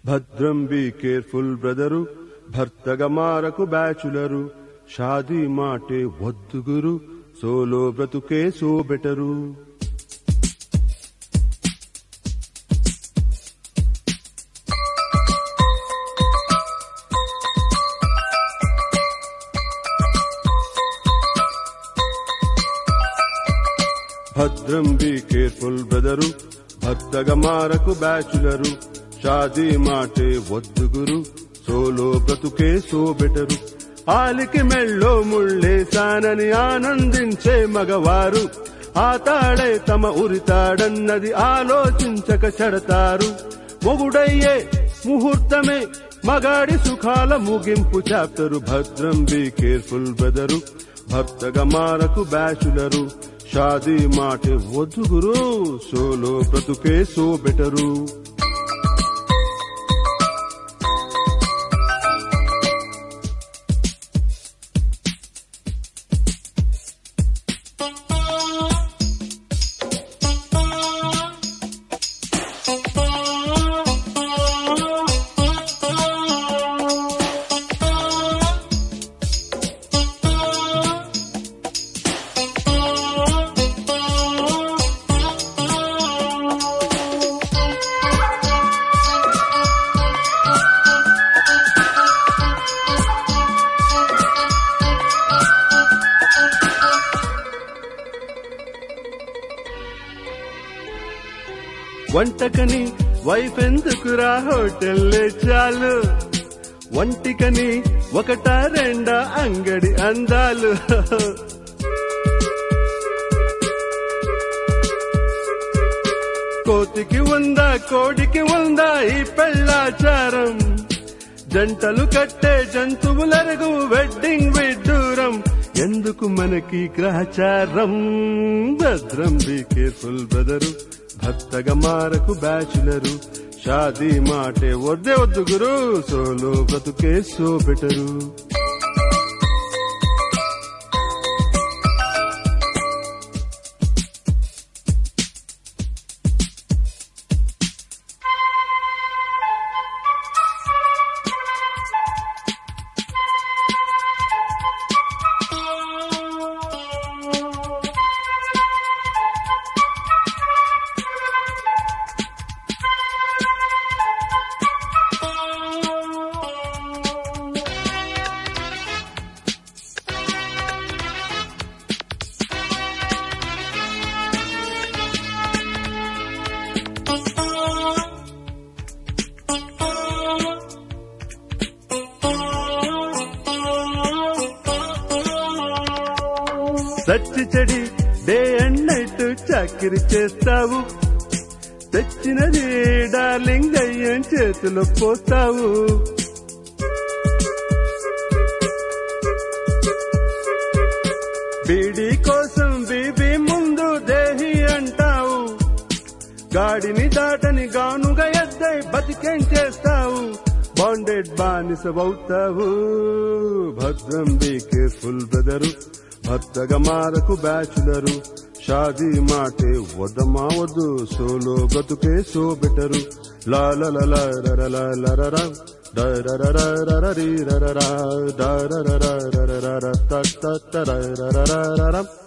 భద్రం be careful brother భర్తగా మారకు బ్యాచులరు షాదీ మాటే వద్దు గురు సోలో బ్రతుకే సో బెటరు భద్రం బీ కేర్ఫుల్ బ్రదరు భర్తగా మారకు బ్యాచులరు షాదీ మాటే వద్దు గురు సోలో బ్రతుకే సో బెటరు ఆలికి మెళ్ళో ముళ్ళేశానని ఆనందించే మగవారు ఆ తాడే తమ ఉరితాడన్నది ఆలోచించక చెడతారు మొగుడయ్యే ముహూర్తమే మగాడి సుఖాల ముగింపు చాప్టరు భద్రం బీ కేర్ఫుల్ బ్రదరు భర్తగా మారకు బ్యాచులరు షాదీ మాట వద్దు గురు సోలో బ్రతుకే సో బెటరు వంటకని వైఫ్ ఎందుకురా హోటల్లే చాలు వంటికని ఒకట రెండా అంగడి అందాలు కోతికి ఉందా కోడికి ఉందా ఈ పెళ్ళాచారం జంటలు కట్టే జంతువులరుగు వెడ్డింగ్ విడ్డూరం ఎందుకు మనకి గ్రహచారం భద్రం బీ కేర్ఫుల్ బ్రదరు భక్తగా మారకు బ్యాచులరు షాదీ మాటే వద్దే వద్దు గురు సోలో బ్రతుకే సో బెటరు సచ్చి చెడి డే అండ్ నైట్ చాకిరి చేస్తావు తెచ్చినది డార్లింగ్ దయ్యం చేతిలో పోస్తావు బీడీ కోసం బీబీ ముందు దేహి అంటావు గాడిని దాటని గానుగా ఎద్దై బతికేం చేస్తావు బాండెడ్ బానిసవవుతావు భద్రం బీ కేర్ఫుల్ బ్రదరు భర్తగా మారకు బ్యాచులరు షాదీ మాటే వద్దమా వద్దు సోలో బతుకే సో బెటరు లాలలలరరలరరరా డరరరరరరీ రరరా డరరరరరర తత్తరరరరరం